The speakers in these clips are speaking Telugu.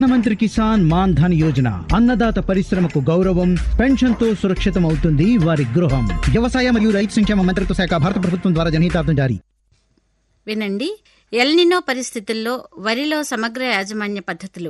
ప్రధానమంత్రి కిసాన్ మాన్ ధన్ యోజన అన్నదాత పరిశ్రమకు గౌరవం పెన్షన్ తో సురక్షితం అవుతుంది వారి గృహం వ్యవసాయ మరియు రైతు సంక్షేమ మంత్రిత్వ శాఖ భారత ప్రభుత్వం ద్వారా జనహితార్థం జారీ వినండి ఎల్నినో పరిస్థితుల్లో వరిలో సమగ్ర యాజమాన్య పద్ధతులు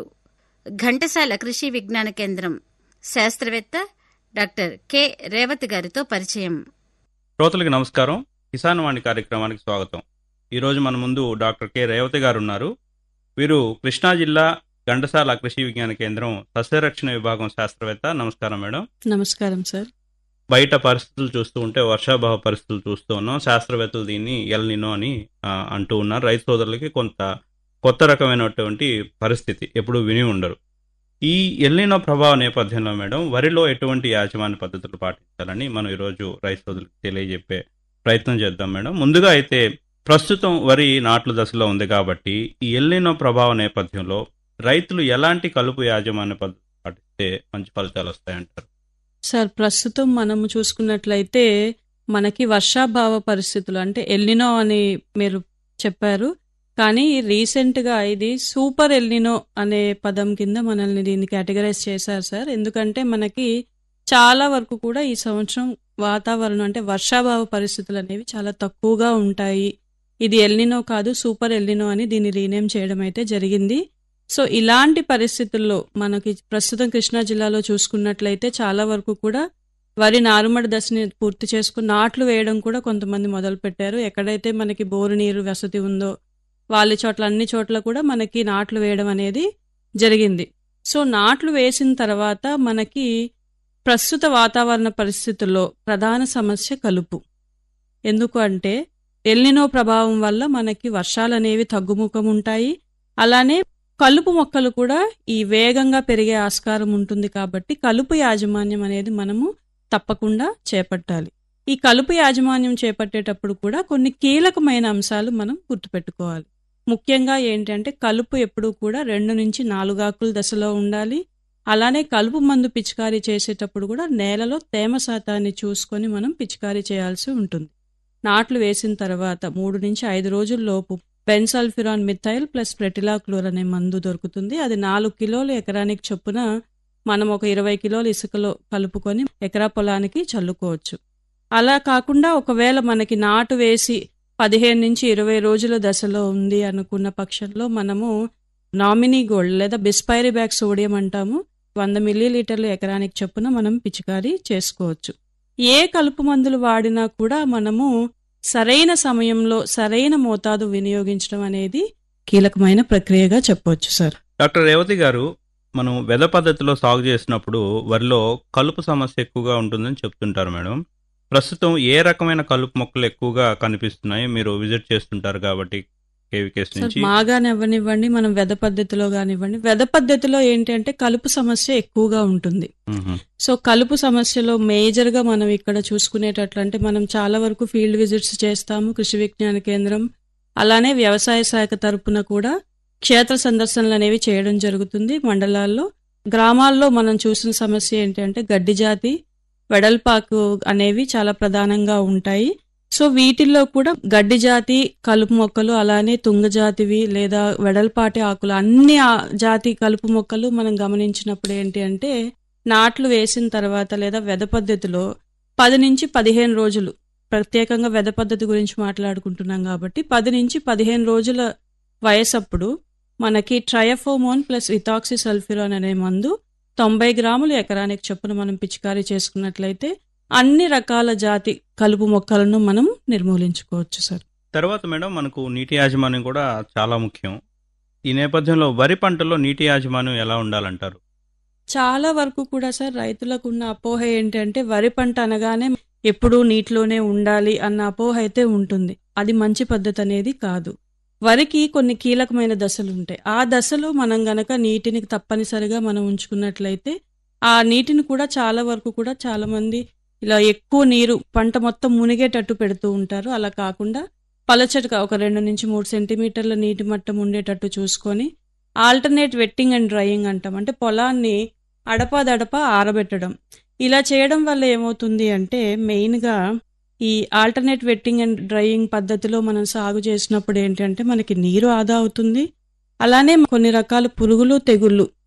ఘంటసాల కృషి విజ్ఞాన కేంద్రం శాస్త్రవేత్త డాక్టర్ కె రేవతి గారితో పరిచయం శ్రోతలకు నమస్కారం కిసాన్ వాణి కార్యక్రమానికి స్వాగతం ఈరోజు మన ముందు డాక్టర్ కె రేవతి గారు ఉన్నారు వీరు కృష్ణా జిల్లా ఘంటసాల కృషి విజ్ఞాన కేంద్రం సస్యరక్షణ విభాగం శాస్త్రవేత్త నమస్కారం మేడం నమస్కారం సార్ బయట పరిస్థితులు చూస్తూ ఉంటే వర్షాభావ పరిస్థితులు చూస్తూ ఉన్నాం శాస్త్రవేత్తలు దీన్ని ఎల్ నినో అని ఆ, అంటూ ఉన్నారు రైతు సోదరులకి కొంత కొత్త రకమైనటువంటి పరిస్థితి ఎప్పుడు విని ఉండరు ఈ ఎల్నినో ప్రభావ నేపథ్యంలో మేడం వరిలో ఎటువంటి యాజమాన్య పద్ధతులు పాటించాలని మనం ఈరోజు రైతు సోదరులకు తెలియజెప్పే ప్రయత్నం చేద్దాం మేడం ముందుగా అయితే ప్రస్తుతం వరి నాట్లు దశలో ఉంది కాబట్టి ఈ ఎల్నినో ప్రభావ నేపథ్యంలో రైతులు ఎలాంటి కలుపు యాజమాన్య పద్ధతులు పాటిస్తే మంచి ఫలితాలు వస్తాయంటారు సార్ ప్రస్తుతం మనము చూసుకున్నట్లయితే మనకి వర్షాభావ పరిస్థితులు అంటే ఎల్నినో అని మీరు చెప్పారు కానీ రీసెంట్ గా ఇది సూపర్ ఎల్నినో అనే పదం కింద మనల్ని దీన్ని కేటగరైజ్ చేశారు సార్ ఎందుకంటే మనకి చాలా వరకు కూడా ఈ సంవత్సరం వాతావరణం అంటే వర్షాభావ పరిస్థితులు అనేవి చాలా తక్కువగా ఉంటాయి ఇది ఎల్నినో కాదు సూపర్ ఎల్నినో అని దీన్ని రీనేమ్ చేయడం అయితే జరిగింది సో ఇలాంటి పరిస్థితుల్లో మనకి ప్రస్తుతం కృష్ణా జిల్లాలో చూసుకున్నట్లయితే చాలా వరకు కూడా వరి నారుమడి దశని పూర్తి చేసుకుని నాట్లు వేయడం కూడా కొంతమంది మొదలు పెట్టారు ఎక్కడైతే మనకి బోరు నీరు వసతి ఉందో వాళ్ళ చోట్ల అన్ని చోట్ల కూడా మనకి నాట్లు వేయడం అనేది జరిగింది సో నాట్లు వేసిన తర్వాత మనకి ప్రస్తుత వాతావరణ పరిస్థితుల్లో ప్రధాన సమస్య కలుపు ఎందుకు అంటే ఎల్నినో ప్రభావం వల్ల మనకి వర్షాలు అనేవి తగ్గుముఖం ఉంటాయి అలానే కలుపు మొక్కలు కూడా ఈ వేగంగా పెరిగే ఆస్కారం ఉంటుంది కాబట్టి కలుపు యాజమాన్యం అనేది మనము తప్పకుండా చేపట్టాలి ఈ కలుపు యాజమాన్యం చేపట్టేటప్పుడు కూడా కొన్ని కీలకమైన అంశాలు మనం గుర్తుపెట్టుకోవాలి ముఖ్యంగా ఏంటంటే కలుపు ఎప్పుడూ కూడా రెండు నుంచి నాలుగు ఆకుల దశలో ఉండాలి అలానే కలుపు మందు పిచికారీ చేసేటప్పుడు కూడా నేలలో తేమ శాతాన్ని చూసుకొని మనం పిచికారీ చేయాల్సి ఉంటుంది నాట్లు వేసిన తర్వాత మూడు నుంచి ఐదు రోజుల్లోపు బెన్సల్ఫిరాన్ మిథైల్ ప్లస్ ప్రెటిలాక్లోర్ అనే మందు దొరుకుతుంది అది నాలుగు కిలోలు ఎకరానికి చొప్పున మనం ఒక ఇరవై కిలోలు ఇసుకలో కలుపుకొని ఎకరా పొలానికి చల్లుకోవచ్చు అలా కాకుండా ఒకవేళ మనకి నాటు వేసి పదిహేను నుంచి ఇరవై రోజుల దశలో ఉంది అనుకున్న పక్షంలో మనము నామినీ గోల్డ్ లేదా బిస్పైరిబ్యాక్ సోడియం అంటాము వంద మిల్లీలీటర్లు ఎకరానికి చొప్పున మనం పిచికారీ చేసుకోవచ్చు ఏ కలుపు మందులు వాడినా కూడా మనము సరైన సమయంలో సరైన మోతాదు వినియోగించడం అనేది కీలకమైన ప్రక్రియగా చెప్పవచ్చు సార్ డాక్టర్ రేవతి గారు మనం వెద పద్ధతిలో సాగు చేసినప్పుడు వరిలో కలుపు సమస్య ఎక్కువగా ఉంటుందని చెప్తుంటారు మేడం ప్రస్తుతం ఏ రకమైన కలుపు మొక్కలు ఎక్కువగా కనిపిస్తున్నాయి మీరు విజిట్ చేస్తుంటారు కాబట్టి కేవీకేస్ సార్ నుంచి మాగానే అవ్వనివ్వండి మనం వెద పద్ధతిలో కానివ్వండి వెద పద్ధతిలో ఏంటి అంటే కలుపు సమస్య ఎక్కువగా ఉంటుంది మ్మ్. సో కలుపు సమస్యలో మేజర్ గా మనం ఇక్కడ చూసుకునేటట్లు అంటే మనం చాలా వరకు ఫీల్డ్ విజిట్స్ చేస్తాము కృషి విజ్ఞాన కేంద్రం అలానే వ్యవసాయ శాఖ తరపున కూడా క్షేత్ర సందర్శనలు అనేవి చేయడం జరుగుతుంది మండలాల్లో గ్రామాల్లో మనం చూసిన సమస్య ఏంటంటే గడ్డి జాతి వెడల్పాకు అనేవి చాలా ప్రధానంగా ఉంటాయి సో వీటిల్లో కూడా గడ్డి జాతి కలుపు మొక్కలు అలానే తుంగ జాతివి లేదా వెడల్పాటి ఆకులు అన్ని ఆ- జాతి కలుపు మొక్కలు మనం గమనించినప్పుడు ఏంటి అంటే నాట్లు వేసిన తర్వాత లేదా వెద పద్ధతిలో పది నుంచి పదిహేను రోజులు ప్రత్యేకంగా వెద పద్ధతి గురించి మాట్లాడుకుంటున్నాం కాబట్టి పది నుంచి పదిహేను రోజుల వయసప్పుడు మనకి ట్రయఫోమోన్ ప్లస్ విథాక్సి సల్ఫిరాన్ అనే మందు తొంభై గ్రాములు ఎకరానికి చొప్పున మనం పిచికారీ చేసుకున్నట్లయితే అన్ని రకాల జాతి కలుపు మొక్కలను మనం నిర్మూలించుకోవచ్చు సార్ తర్వాత మేడం మనకు నీటి యాజమాన్యం కూడా చాలా ముఖ్యం ఈ నేపథ్యంలో వరి పంటలో నీటి యాజమాన్యం ఎలా ఉండాలంటారు చాలా వరకు కూడా సార్ రైతులకు ఉన్న అపోహ ఏంటంటే వరి పంట అనగానే ఎప్పుడూ నీటిలోనే ఉండాలి అన్న అపోహ అయితే ఉంటుంది అది మంచి పద్ధతి అనేది కాదు వరికి కొన్ని కీలకమైన దశలు ఉంటాయి ఆ దశలో మనం గనక నీటిని తప్పనిసరిగా మనం ఉంచుకున్నట్లయితే ఆ నీటిని కూడా చాలా వరకు కూడా చాలా మంది ఇలా ఎక్కువ నీరు పంట మొత్తం మునిగేటట్టు పెడుతూ ఉంటారు అలా కాకుండా పలచటిగా ఒక రెండు నుంచి మూడు సెంటీమీటర్ల నీటి మట్టం ఉండేటట్టు చూసుకొని ఆల్టర్నేట్ వెట్టింగ్ అండ్ డ్రైయింగ్ అంటాం అంటే పొలాన్ని అడపాదడపా ఆరబెట్టడం ఇలా చేయడం వల్ల ఏమవుతుంది అంటే మెయిన్గా ఈ ఆల్టర్నేట్ వెట్టింగ్ అండ్ డ్రైయింగ్ పద్ధతిలో మనం సాగు చేసినప్పుడు ఏంటంటే మనకి నీరు ఆదా అవుతుంది అలానే కొన్ని రకాల పురుగులు తెగుళ్ళు